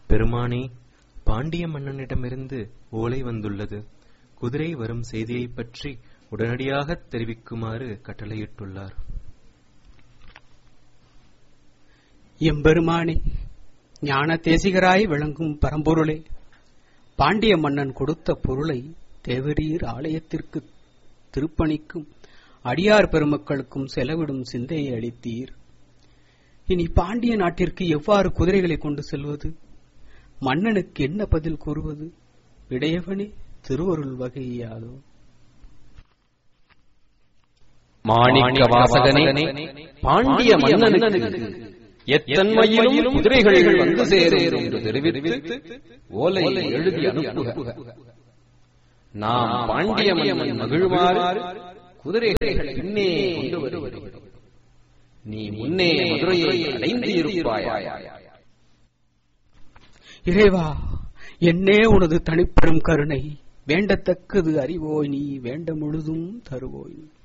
பெருமானே பாண்டிய மன்னனிடமிருந்து ஓலை வந்துள்ளது குதிரை வரும் செய்தியைப் பற்றி உடனடியாகத் தெரிவிக்குமாறு கட்டளையிட்டுள்ளார் எம்பெருமானே ஞான தேசிகராய் விளங்கும் பரம்பொருளே பாண்டிய மன்னன் கொடுத்த பொருளை தேவரீர் ஆலயத்திற்கு திருப்பணிக்கும் அடியார் பெருமக்களுக்கும் செலவிடும் சிந்தையை அளித்தீர் இனி பாண்டிய நாட்டிற்கு எவ்வாறு குதிரைகளை கொண்டு செல்வது மன்னனுக்கு என்ன பதில் கூறுவது இடையவனே திருவருள் வகையாதோ மாணிக்க வாசகனே பாண்டிய மன்னனுக்கு எத்தன்மையிலும் குதிரைகள் வந்து சேரும் என்று தெரிவித்து ஓலை எழுதி அனுப்புக நாம் பாண்டிய மன்னன் மகிழ்வாறு குதிரைகள் பின்னே கொண்டு வருகிறோம் நீ முன்னே மதுரையை அடைந்து இருப்பாய் இறைவா என்னே உனது தனிப்பெரும் கருணை வேண்டத்தக்கது அறிவோய் நீ வேண்ட முழுதும் தருவோய்